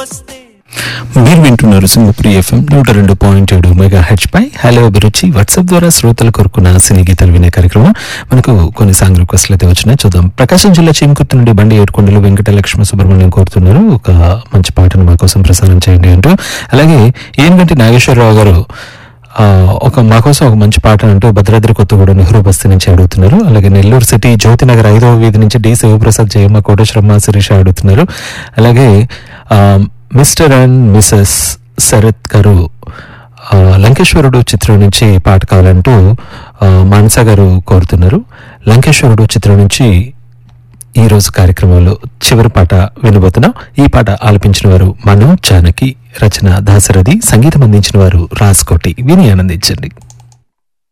వస్తే మీరు వింటున్నారు సింగపూరి ఎఫ్ఎం నూట రెండు పాయింట్ ఏడు మెగా హెచ్ పై హలో అభిరుచి వాట్సాప్ ద్వారా శ్రోతలు కోరుకున్న సినీ గీతాలు వినే కార్యక్రమం మనకు కొన్ని సాంగ్ రిక్వెస్ట్లు అయితే వచ్చినాయి చూద్దాం ప్రకాశం జిల్లా చీమకుర్తి నుండి బండి ఏడుకొండలు వెంకట లక్ష్మ సుబ్రహ్మణ్యం కోరుతున్నారు ఒక మంచి పాటను మా కోసం ప్రసారం చేయండి అంటూ అలాగే ఏంటంటే నాగేశ్వరరావు గారు ఆ, ఒక మా కోసం ఒక మంచి పాట అంటూ భద్రాద్రి కొత్తగూడ నెహ్రూ బస్తీ నుంచి అడుగుతున్నారు అలాగే నెల్లూరు సిటీ జ్యోతినగర్ ఐదవ వీధి నుంచి డి శివప్రసాద్ జయమ్మ కోటేశ్వరమ్మ శిరీష అడుగుతున్నారు అలాగే ఆ, మిస్టర్ అండ్ మిసెస్ శరత్ గారు ఆ, లంకేశ్వరుడు చిత్రం నుంచి పాట కావాలంటూ ఆ, మానస గారు కోరుతున్నారు లంకేశ్వరుడు చిత్రం నుంచి ఈ రోజు కార్యక్రమంలో చివరి పాట వినబోతున్నాం ఈ పాట ఆలపించిన వారు మను జానకి రచన దాసరథి సంగీతం అందించిన వారు రాజ్కోటి విని ఆనందించండి